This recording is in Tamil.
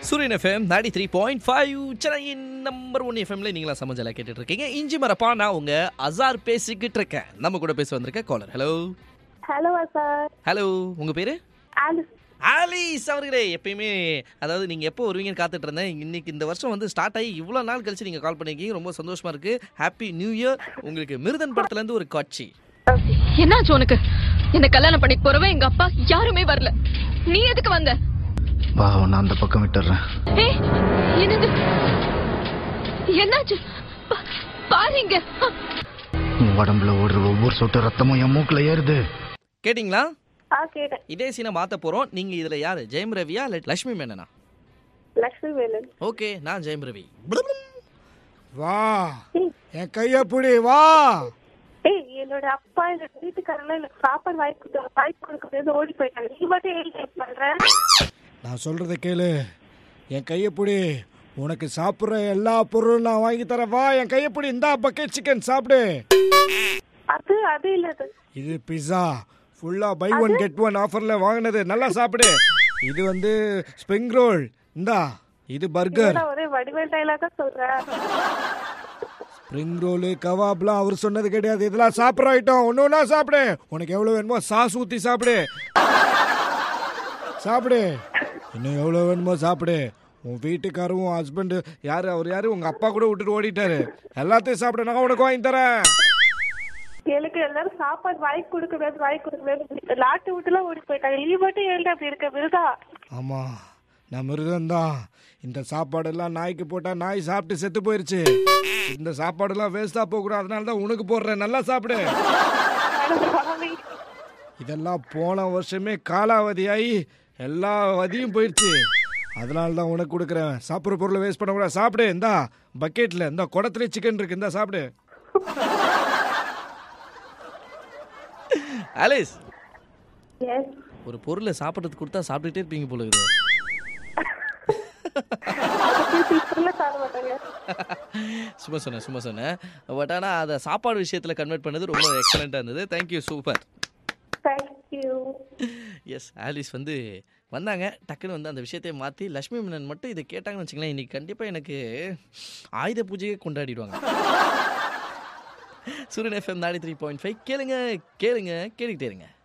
சூரியன் எஃப்எம் நாடி த்ரீ பாயிண்ட் ஃபைவ் சென்னையின் நம்பர் ஒன் எஃப்எம்ல நீங்களா சமஞ்சலா கேட்டுட்டு இருக்கீங்க இஞ்சி மரப்பா நான் உங்க அசார் பேசிக்கிட்டு இருக்கேன் நம்ம கூட பேச வந்திருக்க caller hello hello sir hello உங்க பேரு ஆலிஸ் ஆலிஸ் அவர்களே எப்பயுமே அதாவது நீங்க எப்போ வருவீங்கன்னு காத்துட்டு இருந்தேன் இன்னைக்கு இந்த வருஷம் வந்து ஸ்டார்ட் ஆகி இவ்வளோ நாள் கழிச்சு நீங்க கால் பண்ணிருக்கீங்க ரொம்ப சந்தோஷமா இருக்கு ஹாப்பி நியூ இயர் உங்களுக்கு மிருதன் படத்துல இருந்து ஒரு காட்சி என்னாச்சு உனக்கு என்ன கல்யாணம் பண்ணி போறவன் எங்க அப்பா யாருமே வரல நீ எதுக்கு வந்த வா நான் அந்த பக்கம் விட்டுறேன் ஏய், என்னது என்னாச்சு பா- பாருங்க உன் உடம்புல ஓடுற ஒவ்வொரு சொட்டு ரத்தமும் என் மூக்குல ஏறுது கேட்டிங்களா ஆ கேட்டேன் இதே சீனை மாத்த போறோம் நீங்க இதுல யாரு ஜெயம் ரவியா இல்ல லட்சுமி மேனனா லக்ஷ்மி வேலன் ஓகே நான் ஜெயம் ரவி வா என் கைய புடி வா ஏய் என்னோட அப்பா என்னோட வீட்டுக்காரெல்லாம் எனக்கு சாப்பாடு வாங்கி கொடுத்து வாங்கி கொடுக்கறது ஓடி போயிட்டாங்க நீ மட்டும் ஏன் லேட் பண்ற நான் சொல்றத கேளு என் கைய புடி உனக்கு சாப்பிடுற எல்லா பொருளும் நான் வாங்கி தரேன் வா என் கைய புடி இந்தா பக்கெட் சிக்கன் சாப்பிடு அது அது இல்ல அது இது பிஸா ஃபுல்லா பை ஒன் கெட் ஒன் ஆஃபர்ல வாங்கினது நல்லா சாப்பிடு இது வந்து ஸ்ப்ரிங் ரோல் இந்தா இது பர்கர் இதெல்லாம் ஒரே வடிவேல் டைலாக சொல்ற ஸ்ப்ரிங் ரோலு கவாப்லாம் அவர் சொன்னது கிடையாது இதெல்லாம் சாப்பிட்ற ஐட்டம் ஒன்று ஒன்றா சாப்பிடு உனக்கு எவ்வளோ வேணுமோ சாஸ் ஊற்றி சாப்பிடு சாப்பிடு இன்னும் எவ்வளோ வேணுமோ சாப்பிடு உன் வீட்டுக்காரும் உன் ஹஸ்பண்டு யார் அவர் யாரு உங்கள் அப்பா கூட விட்டுட்டு ஓடிட்டாரு எல்லாத்தையும் சாப்பிடு நான் உனக்கு வாங்கி தரேன் எனக்கு எல்லாரும் சாப்பாடு வாங்கி கொடுக்கறது வாங்கி கொடுக்கறது லாட்டு விட்டுலாம் ஓடி போயிட்டாங்க நீ மட்டும் ஏன்டா அப்படி இருக்க விருதா ஆமாம் நான் மிருதம்தான் இந்த சாப்பாடெல்லாம் நாய்க்கு போட்டால் நாய் சாப்பிட்டு செத்து போயிருச்சு இந்த சாப்பாடெல்லாம் வேஸ்ட்டாக போகக்கூடாது அதனால தான் உனக்கு போடுறேன் நல்லா சாப்பிடு சாமி இதெல்லாம் போன வருஷமே காலாவதியாகி எல்லா வதியும் போயிடுச்சு அதனால தான் உனக்கு கொடுக்குறேன் சாப்பிட்ற பொருளை வேஸ்ட் பண்ணக்கூடாது சாப்பிடு இந்தா பக்கெட்டில் இந்த குடத்துலேயே சிக்கன் இருக்கு இந்தா சாப்பிடு ஆலிஸ் எஸ் ஒரு பொருளை சாப்பிட்றதுக்கு கொடுத்தா சாப்பிட்டுட்டே இருப்பீங்க போல இருக்குது சொல்ல சாப்பிட மாட்டாங்க சும்மா சொன்னேன் சும்மா சொன்னேன் பட் ஆனால் அதை சாப்பாடு விஷயத்தில் கன்வெர்ட் பண்ணது ரொம்ப எக்ஸலண்ட்டாக இருந்தது thank you super thank you yes Alice வந்து வந்தாங்க டக்குன்னு வந்து அந்த விஷயத்தை மாற்றி லக்ஷ்மி மேனன் மட்டும் இதை கேட்டாங்கன்னு வச்சுங்களேன் இன்னைக்கு கண்டிப்பாக எனக்கு ஆயுத பூஜையே கொண்டாடிடுவாங்க சூரியன் எஃப்எம் நாடி த்ரீ பாயிண்ட் ஃபைவ் கேளுங்க கேளுங்க கேட்டுக்கிட்டே இருங்க